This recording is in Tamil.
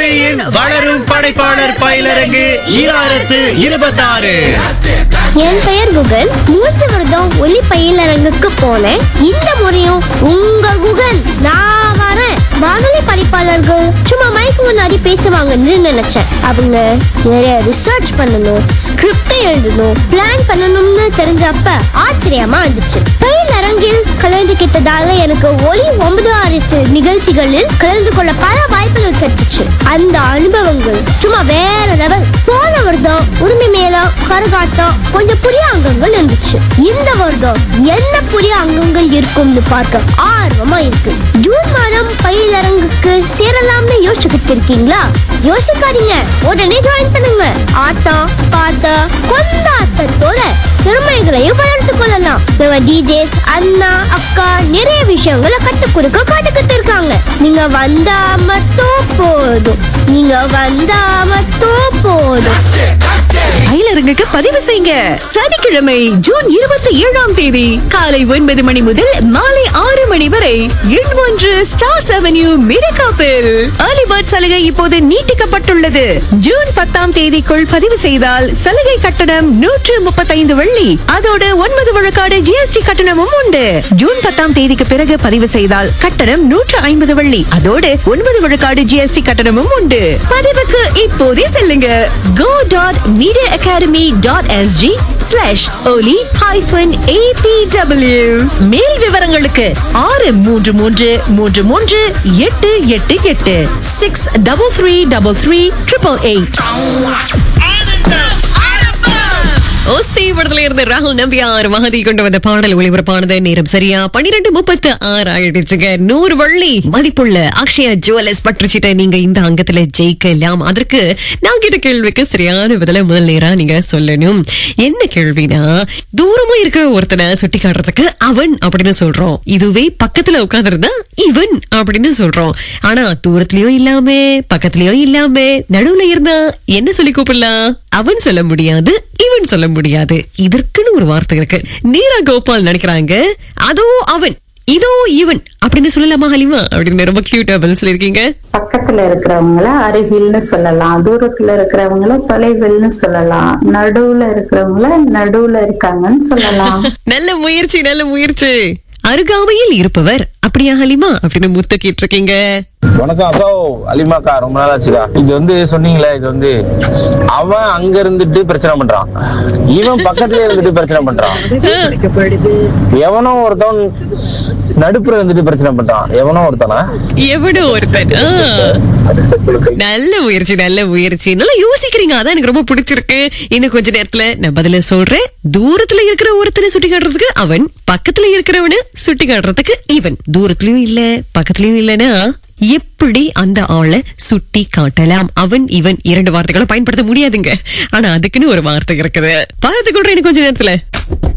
ஒலியின் வளரும் படைப்பாளர் பயிலரங்கு ஈராயிரத்து இருபத்தாறு என் பெயர் குகன் மூன்று வருடம் ஒலி பயிலரங்குக்கு போனேன் இந்த முறையும் உங்க குகன் நான் வரேன் வானொலி படிப்பாளர்கள் சும்மா மைக் முன்னாடி பேசுவாங்கன்னு நினைச்சேன் அவங்க நிறைய ரிசர்ச் பண்ணணும் ஸ்கிரிப்ட் எழுதணும் பிளான் பண்ணணும்னு தெரிஞ்சப்ப ஆச்சரியமா இருந்துச்சு பயிலரங்கில் கலந்துகிட்டதால எனக்கு ஒலி ஒன்பது ஆயிரத்து நிகழ்ச்சிகளில் கலந்து கொள்ள பல வாய்ப்புகள் கிடைச்சிச்சு அந்த அனுபவங்கள் சும்மா வேற லெவல் போன வருடம் உரிமை மேளம் கரகாட்டம் கொஞ்சம் புதிய அங்கங்கள் இருந்துச்சு இந்த வருடம் என்ன புதிய அங்கங்கள் இருக்கும்னு பார்க்க ஆர்வமா இருக்கு ஜூன் மாதம் பயிலரங்குக்கு சேரலாம்னு யோசிச்சுக்கிட்டு இருக்கீங்களா யோசிக்காதீங்க உடனே ஜாயின் பண்ணுங்க ஆட்டம் பாட்டு கொண்டாட்டத்தோட திறமைகளையும் வளர்த்துக் கொள்ளலாம் நம்ம டிஜேஸ் அண்ணா அக்கா நிறைய விஷயங்களை கற்றுக் கொடுக்க காத்துக்கிட்டு இருக்காங்க நீங்க வந்தா மட்டும் போதும் நீங்க வந்தா மட்டும் போதும் பயிலரங்குக்கு பதிவு செய்யுங்க சனிக்கிழமை ஜூன் இருபத்தி ஏழாம் தேதி காலை ஒன்பது மணி முதல் மாலை ஆறு மணி வரை எண் ஒன்று ஸ்டார்ஸ் அவென்யூ மிடக்காப்பில் ஏர்லி பேர்ட் சலுகை இப்போது நீட்டிக்கப்பட்டுள்ளது ஜூன் பத்தாம் தேதிக்குள் பதிவு செய்தால் சலுகை கட்டணம் நூற்று முப்பத்தைந்து வெள்ளி அதோடு ஒன்பது விழுக்காடு ஜிஎஸ்டி கட்டணமும் உண்டு ஜூன் பத்தாம் தேதிக்கு பிறகு பதிவு செய்தால் கட்டணம் நூற்று ஐம்பது வெள்ளி அதோடு ஒன்பது விழுக்காடு ஜிஎஸ்டி கட்டணமும் உண்டு பதிவுக்கு இப்போதே செல்லுங்க go dot media academy dot SG slash Oli hyphen ABW மேல் விவரங்களுக்கு ஆறு மூன்று மூன்று மூன்று மூன்று எட்டு எட்டு எட்டு six double three double three triple eight Osthi படத்துல இருந்து ராகுல் நம்பியார் மகதி கொண்டு வந்த பாடல் ஒளிபரப்பானது நேரம் சரியா பன்னிரெண்டு முப்பத்து ஆறு ஆயிடுச்சுங்க நூறு வள்ளி மதிப்புள்ள அக்ஷயா ஜுவல்லர்ஸ் பற்றுச்சிட்ட நீங்க இந்த அங்கத்துல ஜெயிக்கலாம் அதற்கு நான் கேட்ட கேள்விக்கு சரியான பதில முதல் நேரா நீங்க சொல்லணும் என்ன கேள்வினா தூரமா இருக்கிற ஒருத்தனை சுட்டி காட்டுறதுக்கு அவன் அப்படின்னு சொல்றோம் இதுவே பக்கத்துல உட்கார்ந்திருந்தா இவன் அப்படின்னு சொல்றோம் ஆனா தூரத்திலயும் இல்லாம பக்கத்துலயும் இல்லாம நடுவுல இருந்தா என்ன சொல்லி கூப்பிடலாம் அவன் சொல்ல முடியாது இவன் சொல்ல முடியாது இதற்குன்னு ஒரு வார்த்தை இருக்கு நீரா கோபால் நினைக்கிறாங்க அதோ அவன் இதோ இவன் அப்படின்னு சொல்லலாமா ஹலிமா அப்படின்னு ரொம்ப கியூட்டா பதில் சொல்லியிருக்கீங்க பக்கத்துல இருக்கிறவங்கள அருகில்னு சொல்லலாம் தூரத்துல இருக்கிறவங்கள தொலைவில்னு சொல்லலாம் நடுவுல இருக்கிறவங்கள நடுவுல இருக்காங்கன்னு சொல்லலாம் நல்ல முயற்சி நல்ல முயற்சி அருகாமையில் இருப்பவர் அப்படியா ஹலிமா அப்படின்னு முத்து கேட்டிருக்கீங்க வணக்கம் அக்கா அலிமாக்கா ரொம்ப நாள் ஆச்சுக்கா இது வந்து சொன்னீங்களே இது வந்து அவன் அங்க இருந்துட்டு பிரச்சனை பண்றான் இவன் பக்கத்துல இருந்துட்டு பிரச்சனை பண்றான் எவனோ ஒருத்தன் நடுப்புற இருந்துட்டு பிரச்சனை பண்றான் எவனோ ஒருத்தனா எவனோ ஒருத்தன் ஆ. நல்ல முயற்சி நல்ல முயற்சி நல்லா யோசிக்கிறீங்க அதான் எனக்கு ரொம்ப பிடிச்சிருக்கு இன்னும் கொஞ்ச நேரத்துல நான் பதில சொல்றேன் தூரத்துல இருக்கிற ஒருத்தனை சுட்டி காட்டுறதுக்கு அவன் பக்கத்துல இருக்கிறவனு சுட்டி காட்டுறதுக்கு இவன் தூரத்துலயும் இல்ல பக்கத்துலயும் இல்லனா எப்படி அந்த ஆளை சுட்டி காட்டலாம் அவன் இவன் இரண்டு வார்த்தைகளை பயன்படுத்த முடியாதுங்க ஆனா அதுக்குன்னு ஒரு வார்த்தை இருக்குது பார்த்துக்கொள்றேன் இன்னும் கொஞ்ச நேரத்துல